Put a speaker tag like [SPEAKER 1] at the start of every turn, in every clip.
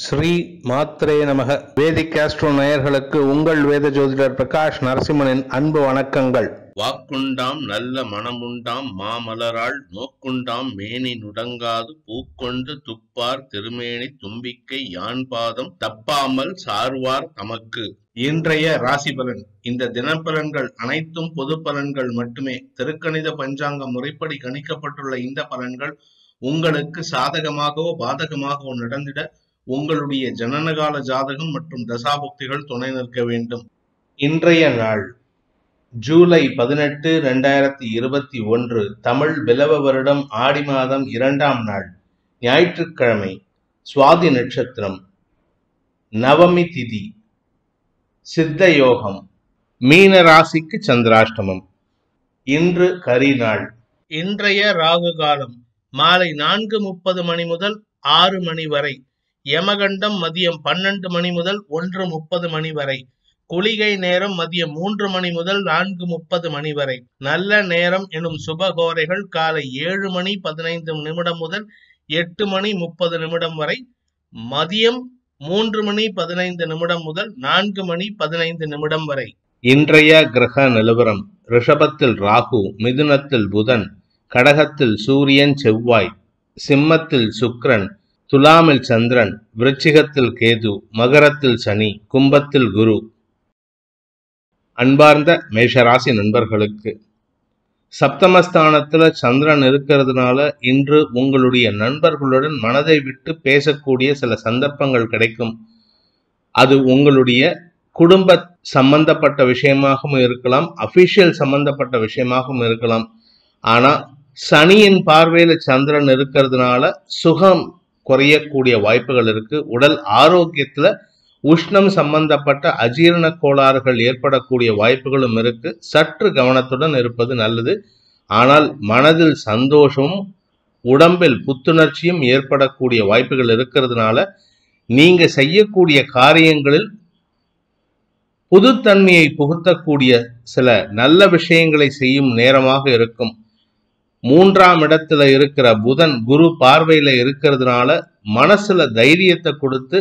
[SPEAKER 1] ஸ்ரீ மாத்ரே நமக வேதிக் ஆஸ்ட்ரோ நேயர்களுக்கு உங்கள் வேத ஜோதிடர் பிரகாஷ் நரசிம்மனின் அன்பு வணக்கங்கள்
[SPEAKER 2] வாக்குண்டாம் நல்ல மனமுண்டாம் மாமலராள் நோக்குண்டாம் மேனி நுடங்காது பூக்கொண்டு துப்பார் திருமேனி தும்பிக்கை யான் பாதம் தப்பாமல் சார்வார் தமக்கு இன்றைய ராசி பலன் இந்த தினப்பலன்கள் அனைத்தும் பொது பலன்கள் மட்டுமே திருக்கணித பஞ்சாங்க முறைப்படி கணிக்கப்பட்டுள்ள இந்த பலன்கள் உங்களுக்கு சாதகமாகவோ பாதகமாகவோ நடந்திட உங்களுடைய ஜனனகால ஜாதகம் மற்றும் தசாபுக்திகள் துணை நிற்க வேண்டும் இன்றைய நாள் ஜூலை பதினெட்டு ரெண்டாயிரத்தி இருபத்தி ஒன்று தமிழ் பிலவ வருடம் ஆடி மாதம் இரண்டாம் நாள் ஞாயிற்றுக்கிழமை சுவாதி நட்சத்திரம் நவமி திதி சித்த யோகம் மீன ராசிக்கு சந்திராஷ்டமம் இன்று கரி நாள் இன்றைய ராகு காலம் மாலை நான்கு முப்பது மணி முதல் ஆறு மணி வரை யமகண்டம் மதியம் பன்னெண்டு மணி முதல் ஒன்று முப்பது மணி வரை குளிகை நேரம் மதியம் மூன்று மணி முதல் நான்கு முப்பது மணி வரை நல்ல நேரம் எனும் சுபகோரைகள் காலை ஏழு மணி பதினைந்து நிமிடம் முதல் எட்டு மணி முப்பது நிமிடம் வரை மதியம் மூன்று மணி பதினைந்து நிமிடம் முதல் நான்கு மணி பதினைந்து நிமிடம் வரை இன்றைய கிரக நிலவரம் ரிஷபத்தில் ராகு மிதுனத்தில் புதன் கடகத்தில் சூரியன் செவ்வாய் சிம்மத்தில் சுக்கிரன் துலாமில் சந்திரன் விருச்சிகத்தில் கேது மகரத்தில் சனி கும்பத்தில் குரு அன்பார்ந்த மேஷராசி நண்பர்களுக்கு சப்தமஸ்தானத்துல சந்திரன் இருக்கிறதுனால இன்று உங்களுடைய நண்பர்களுடன் மனதை விட்டு பேசக்கூடிய சில சந்தர்ப்பங்கள் கிடைக்கும் அது உங்களுடைய குடும்ப சம்பந்தப்பட்ட விஷயமாகவும் இருக்கலாம் அபிஷியல் சம்பந்தப்பட்ட விஷயமாகவும் இருக்கலாம் ஆனா சனியின் பார்வையில சந்திரன் இருக்கிறதுனால சுகம் குறையக்கூடிய வாய்ப்புகள் இருக்கு உடல் ஆரோக்கியத்துல உஷ்ணம் சம்பந்தப்பட்ட அஜீரண கோளாறுகள் ஏற்படக்கூடிய வாய்ப்புகளும் இருக்கு சற்று கவனத்துடன் இருப்பது நல்லது ஆனால் மனதில் சந்தோஷமும் உடம்பில் புத்துணர்ச்சியும் ஏற்படக்கூடிய வாய்ப்புகள் இருக்கிறதுனால நீங்க செய்யக்கூடிய காரியங்களில் புதுத்தன்மையை புகுத்தக்கூடிய சில நல்ல விஷயங்களை செய்யும் நேரமாக இருக்கும் மூன்றாம் இடத்துல இருக்கிற புதன் குரு பார்வையில இருக்கிறதுனால மனசுல தைரியத்தை கொடுத்து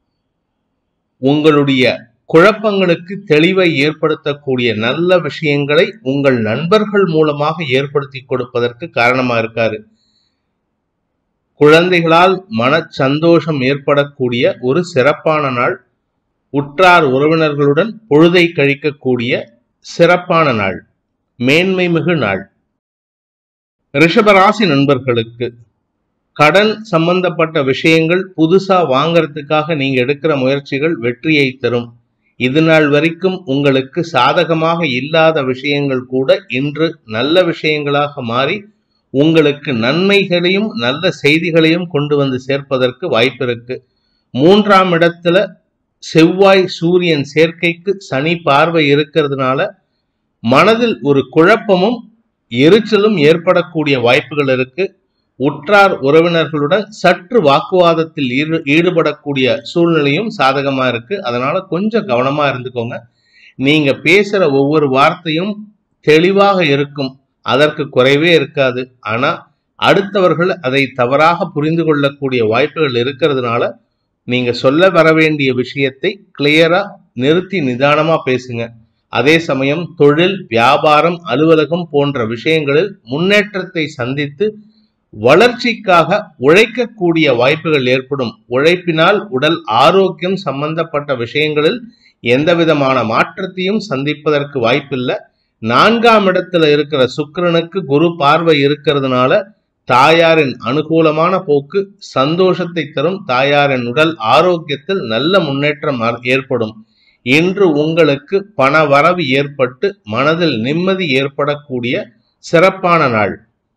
[SPEAKER 2] உங்களுடைய குழப்பங்களுக்கு தெளிவை ஏற்படுத்தக்கூடிய நல்ல விஷயங்களை உங்கள் நண்பர்கள் மூலமாக ஏற்படுத்தி கொடுப்பதற்கு காரணமா இருக்காரு குழந்தைகளால் மன சந்தோஷம் ஏற்படக்கூடிய ஒரு சிறப்பான நாள் உற்றார் உறவினர்களுடன் பொழுதை கழிக்கக்கூடிய சிறப்பான நாள் மேன்மை மிகு நாள் ரிஷபராசி நண்பர்களுக்கு கடன் சம்பந்தப்பட்ட விஷயங்கள் புதுசா வாங்கறதுக்காக நீங்க எடுக்கிற முயற்சிகள் வெற்றியை தரும் இது நாள் வரைக்கும் உங்களுக்கு சாதகமாக இல்லாத விஷயங்கள் கூட இன்று நல்ல விஷயங்களாக மாறி உங்களுக்கு நன்மைகளையும் நல்ல செய்திகளையும் கொண்டு வந்து சேர்ப்பதற்கு வாய்ப்பு இருக்கு மூன்றாம் இடத்துல செவ்வாய் சூரியன் சேர்க்கைக்கு சனி பார்வை இருக்கிறதுனால மனதில் ஒரு குழப்பமும் எரிச்சலும் ஏற்படக்கூடிய வாய்ப்புகள் இருக்கு உற்றார் உறவினர்களுடன் சற்று வாக்குவாதத்தில் ஈடு ஈடுபடக்கூடிய சூழ்நிலையும் சாதகமா இருக்கு அதனால கொஞ்சம் கவனமா இருந்துக்கோங்க நீங்க பேசுற ஒவ்வொரு வார்த்தையும் தெளிவாக இருக்கும் அதற்கு குறைவே இருக்காது ஆனா அடுத்தவர்கள் அதை தவறாக புரிந்து கொள்ளக்கூடிய வாய்ப்புகள் இருக்கிறதுனால நீங்க சொல்ல வர வேண்டிய விஷயத்தை கிளியரா நிறுத்தி நிதானமா பேசுங்க அதே சமயம் தொழில் வியாபாரம் அலுவலகம் போன்ற விஷயங்களில் முன்னேற்றத்தை சந்தித்து வளர்ச்சிக்காக உழைக்கக்கூடிய வாய்ப்புகள் ஏற்படும் உழைப்பினால் உடல் ஆரோக்கியம் சம்பந்தப்பட்ட விஷயங்களில் எந்த விதமான மாற்றத்தையும் சந்திப்பதற்கு வாய்ப்பில்லை நான்காம் இடத்துல இருக்கிற சுக்கிரனுக்கு குரு பார்வை இருக்கிறதுனால தாயாரின் அனுகூலமான போக்கு சந்தோஷத்தை தரும் தாயாரின் உடல் ஆரோக்கியத்தில் நல்ல முன்னேற்றம் ஏற்படும் இன்று உங்களுக்கு பண வரவு ஏற்பட்டு மனதில் நிம்மதி ஏற்படக்கூடிய சிறப்பான நாள்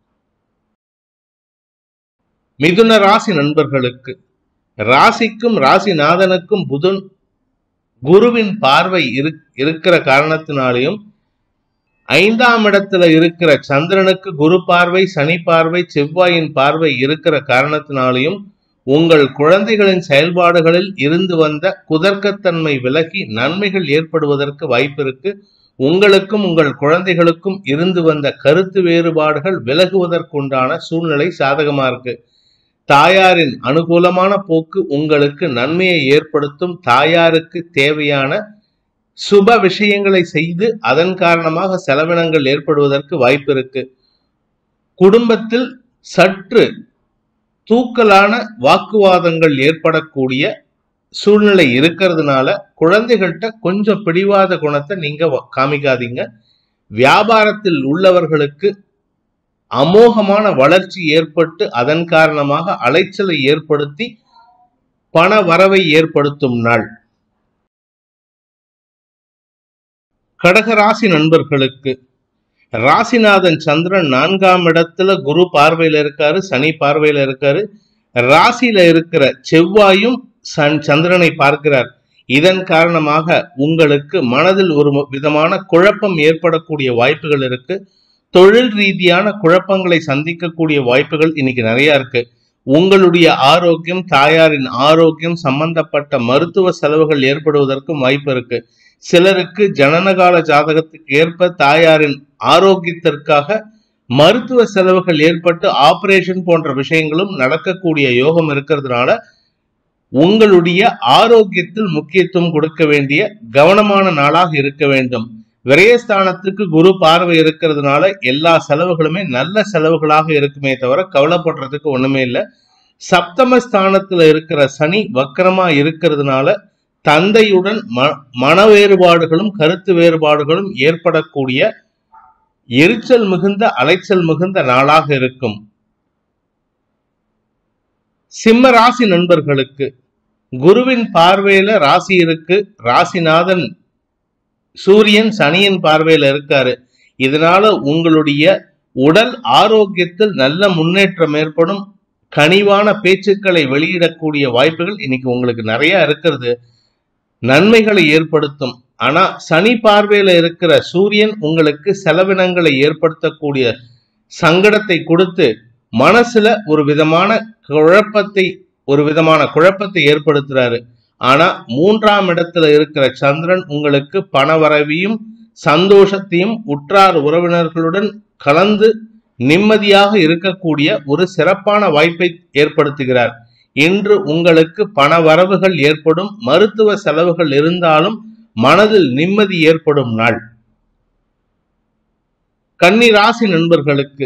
[SPEAKER 2] மிதுன ராசி நண்பர்களுக்கு ராசிக்கும் ராசிநாதனுக்கும் புதன் குருவின் பார்வை இருக்கிற காரணத்தினாலையும் ஐந்தாம் இடத்துல இருக்கிற சந்திரனுக்கு குரு பார்வை சனி பார்வை செவ்வாயின் பார்வை இருக்கிற காரணத்தினாலையும் உங்கள் குழந்தைகளின் செயல்பாடுகளில் இருந்து வந்த குதர்க்கத்தன்மை விலகி நன்மைகள் ஏற்படுவதற்கு வாய்ப்பு இருக்கு உங்களுக்கும் உங்கள் குழந்தைகளுக்கும் இருந்து வந்த கருத்து வேறுபாடுகள் விலகுவதற்குண்டான சூழ்நிலை சாதகமா இருக்கு தாயாரின் அனுகூலமான போக்கு உங்களுக்கு நன்மையை ஏற்படுத்தும் தாயாருக்கு தேவையான சுப விஷயங்களை செய்து அதன் காரணமாக செலவினங்கள் ஏற்படுவதற்கு வாய்ப்பு இருக்கு குடும்பத்தில் சற்று தூக்கலான வாக்குவாதங்கள் ஏற்படக்கூடிய சூழ்நிலை இருக்கிறதுனால குழந்தைகள்கிட்ட கொஞ்சம் பிடிவாத குணத்தை நீங்க வ- காமிக்காதீங்க வியாபாரத்தில் உள்ளவர்களுக்கு அமோகமான வளர்ச்சி ஏற்பட்டு அதன் காரணமாக அலைச்சலை ஏற்படுத்தி பண வரவை ஏற்படுத்தும் நாள் கடகராசி நண்பர்களுக்கு ராசிநாதன் சந்திரன் நான்காம் இடத்துல குரு பார்வையில இருக்காரு சனி பார்வையில இருக்காரு ராசியில இருக்கிற செவ்வாயும் சன் சந்திரனை பார்க்கிறார் இதன் காரணமாக உங்களுக்கு மனதில் ஒரு மு- விதமான குழப்பம் ஏற்படக்கூடிய வாய்ப்புகள் இருக்கு தொழில் ரீதியான குழப்பங்களை சந்திக்கக்கூடிய வாய்ப்புகள் இன்னைக்கு நிறைய இருக்கு உங்களுடைய ஆரோக்கியம் தாயாரின் ஆரோக்கியம் சம்பந்தப்பட்ட மருத்துவ செலவுகள் ஏற்படுவதற்கும் வாய்ப்பு இருக்கு சிலருக்கு ஜனனகால ஜாதகத்துக்கு ஏற்ப தாயாரின் ஆரோக்கியத்திற்காக மருத்துவ செலவுகள் ஏற்பட்டு ஆபரேஷன் போன்ற விஷயங்களும் நடக்கக்கூடிய யோகம் இருக்கிறதுனால உங்களுடைய ஆரோக்கியத்தில் முக்கியத்துவம் கொடுக்க வேண்டிய கவனமான நாளாக இருக்க வேண்டும் விரயஸ்தானத்துக்கு குரு பார்வை இருக்கிறதுனால எல்லா செலவுகளுமே நல்ல செலவுகளாக இருக்குமே தவிர கவலைப்படுறதுக்கு ஒண்ணுமே இல்லை சப்தம ஸ்தானத்துல இருக்கிற சனி வக்கரமா இருக்கிறதுனால தந்தையுடன் ம மன வேறுபாடுகளும் கருத்து வேறுபாடுகளும் ஏற்படக்கூடிய எரிச்சல் மிகுந்த அலைச்சல் மிகுந்த நாளாக இருக்கும் சிம்ம ராசி நண்பர்களுக்கு குருவின் பார்வையில ராசி இருக்கு ராசிநாதன் சூரியன் சனியின் பார்வையில இருக்காரு இதனால உங்களுடைய உடல் ஆரோக்கியத்தில் நல்ல முன்னேற்றம் ஏற்படும் கனிவான பேச்சுக்களை வெளியிடக்கூடிய வாய்ப்புகள் இன்னைக்கு உங்களுக்கு நிறைய இருக்கிறது நன்மைகளை ஏற்படுத்தும் ஆனா சனி பார்வையில இருக்கிற சூரியன் உங்களுக்கு செலவினங்களை ஏற்படுத்தக்கூடிய சங்கடத்தை கொடுத்து மனசுல ஒரு விதமான குழப்பத்தை ஒரு விதமான குழப்பத்தை ஏற்படுத்துறாரு ஆனா மூன்றாம் இடத்துல இருக்கிற சந்திரன் உங்களுக்கு பணவரவையும் சந்தோஷத்தையும் உற்றார் உறவினர்களுடன் கலந்து நிம்மதியாக இருக்கக்கூடிய ஒரு சிறப்பான வாய்ப்பை ஏற்படுத்துகிறார் இன்று உங்களுக்கு பண வரவுகள் ஏற்படும் மருத்துவ செலவுகள் இருந்தாலும் மனதில் நிம்மதி ஏற்படும் நாள் கன்னி ராசி நண்பர்களுக்கு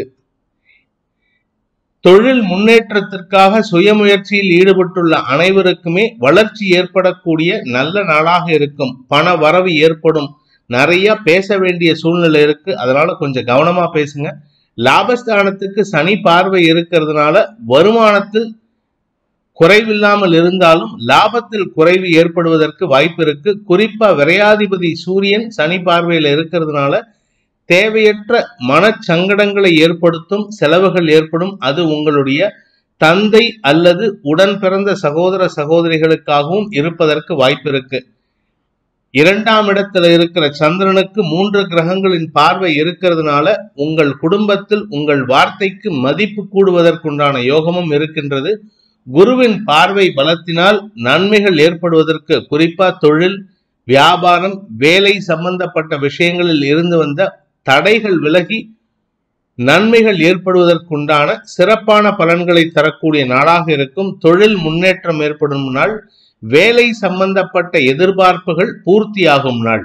[SPEAKER 2] தொழில் முன்னேற்றத்திற்காக சுயமுயற்சியில் ஈடுபட்டுள்ள அனைவருக்குமே வளர்ச்சி ஏற்படக்கூடிய நல்ல நாளாக இருக்கும் பண வரவு ஏற்படும் நிறைய பேச வேண்டிய சூழ்நிலை இருக்கு அதனால கொஞ்சம் கவனமா பேசுங்க லாபஸ்தானத்துக்கு சனி பார்வை இருக்கிறதுனால வருமானத்தில் குறைவில்லாமல் இருந்தாலும் லாபத்தில் குறைவு ஏற்படுவதற்கு வாய்ப்பு இருக்கு குறிப்பா விரையாதிபதி சூரியன் சனி பார்வையில இருக்கிறதுனால தேவையற்ற மனச்சங்கடங்களை ஏற்படுத்தும் செலவுகள் ஏற்படும் அது உங்களுடைய தந்தை அல்லது உடன் பிறந்த சகோதர சகோதரிகளுக்காகவும் இருப்பதற்கு வாய்ப்பு இருக்கு இரண்டாம் இடத்துல இருக்கிற சந்திரனுக்கு மூன்று கிரகங்களின் பார்வை இருக்கிறதுனால உங்கள் குடும்பத்தில் உங்கள் வார்த்தைக்கு மதிப்பு கூடுவதற்குண்டான யோகமும் இருக்கின்றது குருவின் பார்வை பலத்தினால் நன்மைகள் ஏற்படுவதற்கு குறிப்பா தொழில் வியாபாரம் வேலை சம்பந்தப்பட்ட விஷயங்களில் இருந்து வந்த தடைகள் விலகி நன்மைகள் ஏற்படுவதற்குண்டான சிறப்பான பலன்களை தரக்கூடிய நாளாக இருக்கும் தொழில் முன்னேற்றம் ஏற்படும் நாள் வேலை சம்பந்தப்பட்ட எதிர்பார்ப்புகள் பூர்த்தியாகும் நாள்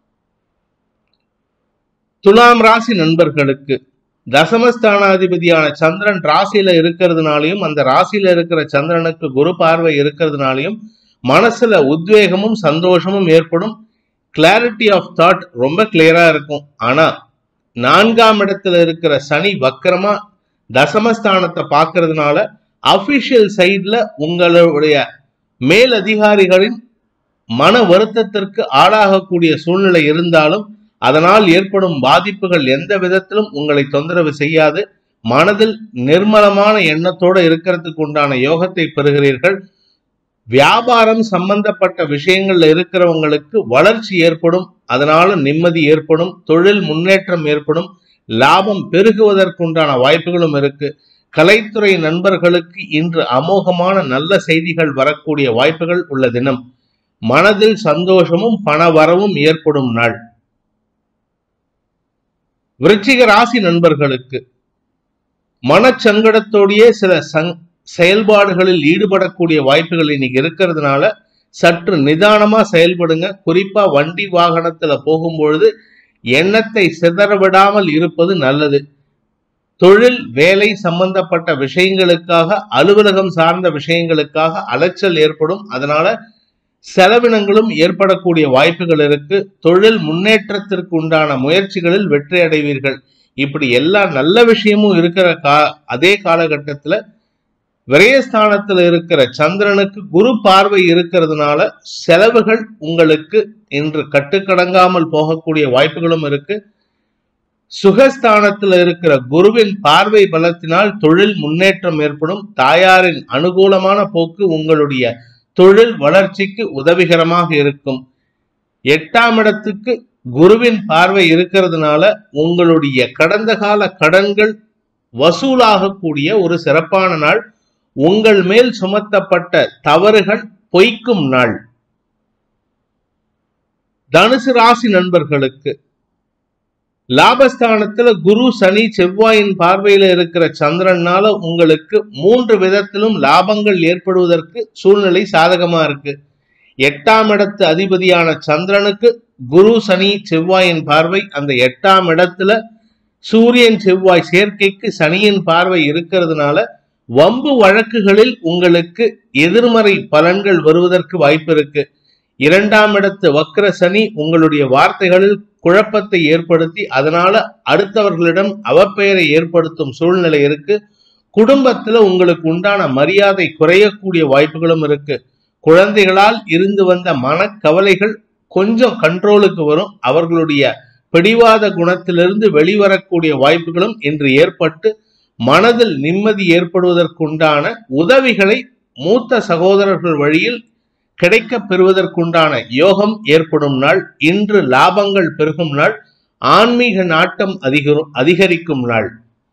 [SPEAKER 2] துலாம் ராசி நண்பர்களுக்கு தசமஸ்தானாதிபதியான சந்திரன் ராசியில இருக்கிறதுனாலையும் அந்த ராசியில இருக்கிற சந்திரனுக்கு குரு பார்வை இருக்கிறதுனாலையும் மனசுல உத்வேகமும் சந்தோஷமும் ஏற்படும் கிளாரிட்டி ஆஃப் தாட் ரொம்ப கிளியரா இருக்கும் ஆனா நான்காம் இடத்துல இருக்கிற சனி வக்கரமா தசமஸ்தானத்தை பார்க்கறதுனால அபிஷியல் சைட்ல உங்களுடைய மேலதிகாரிகளின் மன வருத்தத்திற்கு ஆளாகக்கூடிய சூழ்நிலை இருந்தாலும் அதனால் ஏற்படும் பாதிப்புகள் எந்த விதத்திலும் உங்களை தொந்தரவு செய்யாது மனதில் நிர்மலமான எண்ணத்தோடு இருக்கிறதுக்கு உண்டான யோகத்தை பெறுகிறீர்கள் வியாபாரம் சம்பந்தப்பட்ட விஷயங்கள்ல இருக்கிறவங்களுக்கு வளர்ச்சி ஏற்படும் அதனால நிம்மதி ஏற்படும் தொழில் முன்னேற்றம் ஏற்படும் லாபம் பெருகுவதற்குண்டான வாய்ப்புகளும் இருக்கு கலைத்துறை நண்பர்களுக்கு இன்று அமோகமான நல்ல செய்திகள் வரக்கூடிய வாய்ப்புகள் உள்ள தினம் மனதில் சந்தோஷமும் பண வரவும் ஏற்படும் நாள் விருச்சிக ராசி நண்பர்களுக்கு மனச்சங்கடத்தோடையே சில சங் செயல்பாடுகளில் ஈடுபடக்கூடிய வாய்ப்புகள் இன்னைக்கு இருக்கிறதுனால சற்று நிதானமா செயல்படுங்க குறிப்பா வண்டி வாகனத்துல போகும்பொழுது எண்ணத்தை சிதற விடாமல் இருப்பது நல்லது தொழில் வேலை சம்பந்தப்பட்ட விஷயங்களுக்காக அலுவலகம் சார்ந்த விஷயங்களுக்காக அலைச்சல் ஏற்படும் அதனால செலவினங்களும் ஏற்படக்கூடிய வாய்ப்புகள் இருக்கு தொழில் முன்னேற்றத்திற்கு உண்டான முயற்சிகளில் வெற்றி அடைவீர்கள் இப்படி எல்லா நல்ல விஷயமும் இருக்கிற கா அதே காலகட்டத்துல விரயஸ்தானத்துல இருக்கிற சந்திரனுக்கு குரு பார்வை இருக்கிறதுனால செலவுகள் உங்களுக்கு இன்று கட்டுக்கடங்காமல் போகக்கூடிய வாய்ப்புகளும் இருக்கு சுகஸ்தானத்துல இருக்கிற குருவின் பார்வை பலத்தினால் தொழில் முன்னேற்றம் ஏற்படும் தாயாரின் அனுகூலமான போக்கு உங்களுடைய தொழில் வளர்ச்சிக்கு உதவிகரமாக இருக்கும் எட்டாம் இடத்துக்கு குருவின் பார்வை இருக்கிறதுனால உங்களுடைய கடந்த கால கடன்கள் வசூலாகக்கூடிய ஒரு சிறப்பான நாள் உங்கள் மேல் சுமத்தப்பட்ட தவறுகள் பொய்க்கும் நாள் தனுசு ராசி நண்பர்களுக்கு லாபஸ்தானத்துல குரு சனி செவ்வாயின் பார்வையில இருக்கிற சந்திரனால உங்களுக்கு மூன்று விதத்திலும் லாபங்கள் ஏற்படுவதற்கு சூழ்நிலை சாதகமா இருக்கு எட்டாம் இடத்து அதிபதியான சந்திரனுக்கு குரு சனி செவ்வாயின் பார்வை அந்த எட்டாம் இடத்துல சூரியன் செவ்வாய் சேர்க்கைக்கு சனியின் பார்வை இருக்கிறதுனால வம்பு வழக்குகளில் உங்களுக்கு எதிர்மறை பலன்கள் வருவதற்கு வாய்ப்பு இருக்கு இரண்டாம் இடத்து வக்ர சனி உங்களுடைய வார்த்தைகளில் குழப்பத்தை ஏற்படுத்தி அதனால அடுத்தவர்களிடம் அவப்பெயரை ஏற்படுத்தும் சூழ்நிலை இருக்கு குடும்பத்துல உங்களுக்கு உண்டான மரியாதை குறையக்கூடிய வாய்ப்புகளும் இருக்கு குழந்தைகளால் இருந்து வந்த மனக்கவலைகள் கொஞ்சம் கண்ட்ரோலுக்கு வரும் அவர்களுடைய பிடிவாத குணத்திலிருந்து வெளிவரக்கூடிய வாய்ப்புகளும் இன்று ஏற்பட்டு மனதில் நிம்மதி ஏற்படுவதற்குண்டான உதவிகளை மூத்த சகோதரர்கள் வழியில் கிடைக்கப் பெறுவதற்குண்டான யோகம் ஏற்படும் நாள் இன்று லாபங்கள் பெருகும் நாள் ஆன்மீக நாட்டம் அதிகரும் அதிகரிக்கும் நாள்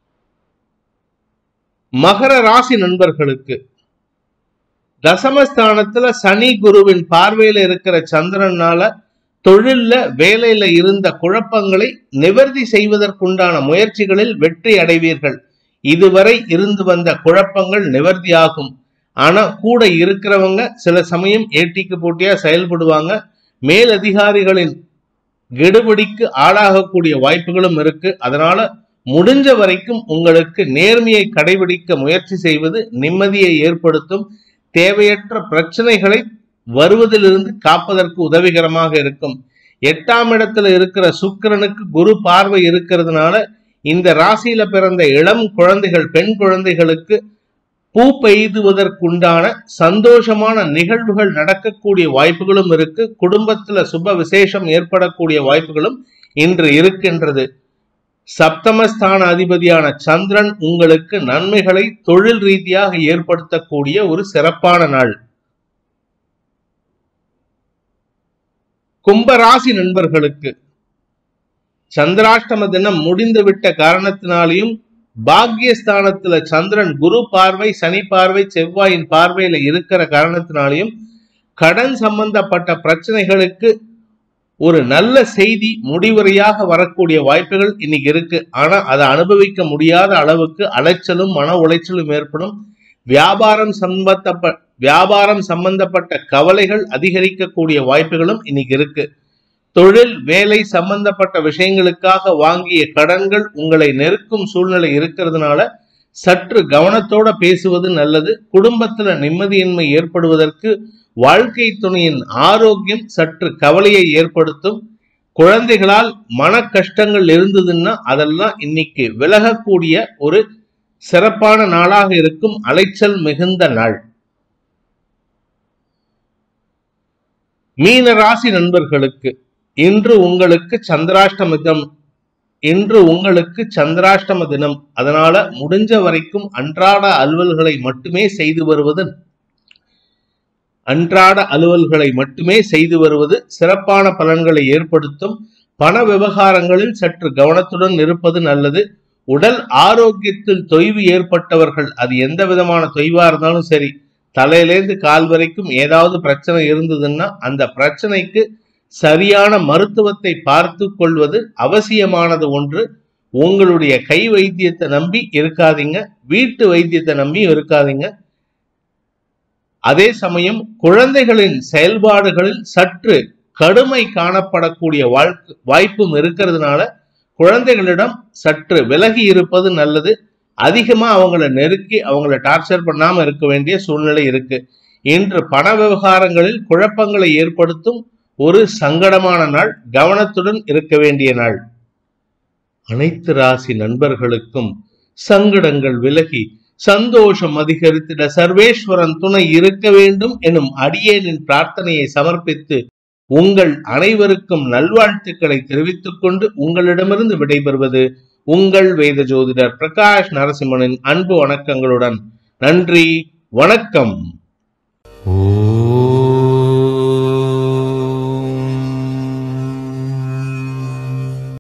[SPEAKER 2] மகர ராசி நண்பர்களுக்கு தசமஸ்தானத்துல சனி குருவின் பார்வையில இருக்கிற சந்திரனால தொழில்ல வேலையில இருந்த குழப்பங்களை நிவர்த்தி செய்வதற்குண்டான முயற்சிகளில் வெற்றி அடைவீர்கள் இதுவரை இருந்து வந்த குழப்பங்கள் நிவர்த்தியாகும் ஆனா கூட இருக்கிறவங்க சில சமயம் ஏட்டிக்கு போட்டியா செயல்படுவாங்க மேலதிகாரிகளின் கெடுபிடிக்கு ஆளாகக்கூடிய வாய்ப்புகளும் இருக்கு அதனால முடிஞ்ச வரைக்கும் உங்களுக்கு நேர்மையை கடைபிடிக்க முயற்சி செய்வது நிம்மதியை ஏற்படுத்தும் தேவையற்ற பிரச்சனைகளை வருவதிலிருந்து காப்பதற்கு உதவிகரமாக இருக்கும் எட்டாம் இடத்துல இருக்கிற சுக்கிரனுக்கு குரு பார்வை இருக்கிறதுனால இந்த ராசியில பிறந்த இளம் குழந்தைகள் பெண் குழந்தைகளுக்கு பூ பெய்துவதற்குண்டான சந்தோஷமான நிகழ்வுகள் நடக்கக்கூடிய வாய்ப்புகளும் இருக்கு குடும்பத்துல சுப விசேஷம் ஏற்படக்கூடிய வாய்ப்புகளும் இன்று இருக்கின்றது சப்தமஸ்தான அதிபதியான சந்திரன் உங்களுக்கு நன்மைகளை தொழில் ரீதியாக ஏற்படுத்தக்கூடிய ஒரு சிறப்பான நாள் கும்பராசி நண்பர்களுக்கு சந்திராஷ்டம தினம் முடிந்துவிட்ட காரணத்தினாலையும் பாக்யஸ்தானத்துல சந்திரன் குரு பார்வை சனி பார்வை செவ்வாயின் பார்வையில இருக்கிற காரணத்தினாலையும் கடன் சம்பந்தப்பட்ட பிரச்சனைகளுக்கு ஒரு நல்ல செய்தி முடிவுரையாக வரக்கூடிய வாய்ப்புகள் இன்னைக்கு இருக்கு ஆனா அதை அனுபவிக்க முடியாத அளவுக்கு அலைச்சலும் மன உளைச்சலும் ஏற்படும் வியாபாரம் சம்பந்தப்ப வியாபாரம் சம்பந்தப்பட்ட கவலைகள் அதிகரிக்கக்கூடிய வாய்ப்புகளும் இன்னைக்கு இருக்கு தொழில் வேலை சம்பந்தப்பட்ட விஷயங்களுக்காக வாங்கிய கடன்கள் உங்களை நெருக்கும் சூழ்நிலை இருக்கிறதுனால சற்று கவனத்தோட பேசுவது நல்லது குடும்பத்துல நிம்மதியின்மை ஏற்படுவதற்கு வாழ்க்கை துணையின் ஆரோக்கியம் சற்று கவலையை ஏற்படுத்தும் குழந்தைகளால் மன கஷ்டங்கள் இருந்ததுன்னா அதெல்லாம் இன்னைக்கு விலகக்கூடிய ஒரு சிறப்பான நாளாக இருக்கும் அலைச்சல் மிகுந்த நாள் மீன ராசி நண்பர்களுக்கு இன்று உங்களுக்கு சந்திராஷ்டம தினம் இன்று உங்களுக்கு சந்திராஷ்டம தினம் அதனால முடிஞ்ச வரைக்கும் அன்றாட அலுவல்களை மட்டுமே செய்து வருவது அன்றாட அலுவல்களை மட்டுமே செய்து வருவது சிறப்பான பலன்களை ஏற்படுத்தும் பண விவகாரங்களில் சற்று கவனத்துடன் இருப்பது நல்லது உடல் ஆரோக்கியத்தில் தொய்வு ஏற்பட்டவர்கள் அது எந்த விதமான தொய்வா இருந்தாலும் சரி தலையிலேந்து கால் வரைக்கும் ஏதாவது பிரச்சனை இருந்ததுன்னா அந்த பிரச்சனைக்கு சரியான மருத்துவத்தை பார்த்து கொள்வது அவசியமானது ஒன்று உங்களுடைய கை வைத்தியத்தை நம்பி இருக்காதீங்க வீட்டு வைத்தியத்தை நம்பி இருக்காதீங்க அதே சமயம் குழந்தைகளின் செயல்பாடுகளில் சற்று கடுமை காணப்படக்கூடிய வாழ்க்கு- வாய்ப்பும் இருக்கிறதுனால குழந்தைகளிடம் சற்று விலகி இருப்பது நல்லது அதிகமா அவங்கள நெருக்கி அவங்கள டார்ச்சர் பண்ணாம இருக்க வேண்டிய சூழ்நிலை இருக்கு இன்று பண விவகாரங்களில் குழப்பங்களை ஏற்படுத்தும் ஒரு சங்கடமான நாள் கவனத்துடன் இருக்க வேண்டிய நாள் அனைத்து ராசி நண்பர்களுக்கும் சங்கடங்கள் விலகி சந்தோஷம் அதிகரித்திட சர்வேஸ்வரன் துணை இருக்க வேண்டும் எனும் அடியேனின் பிரார்த்தனையை சமர்ப்பித்து உங்கள் அனைவருக்கும் நல்வாழ்த்துக்களை தெரிவித்துக் கொண்டு உங்களிடமிருந்து விடைபெறுவது உங்கள் வேத ஜோதிடர் பிரகாஷ் நரசிம்மனின் அன்பு வணக்கங்களுடன் நன்றி வணக்கம்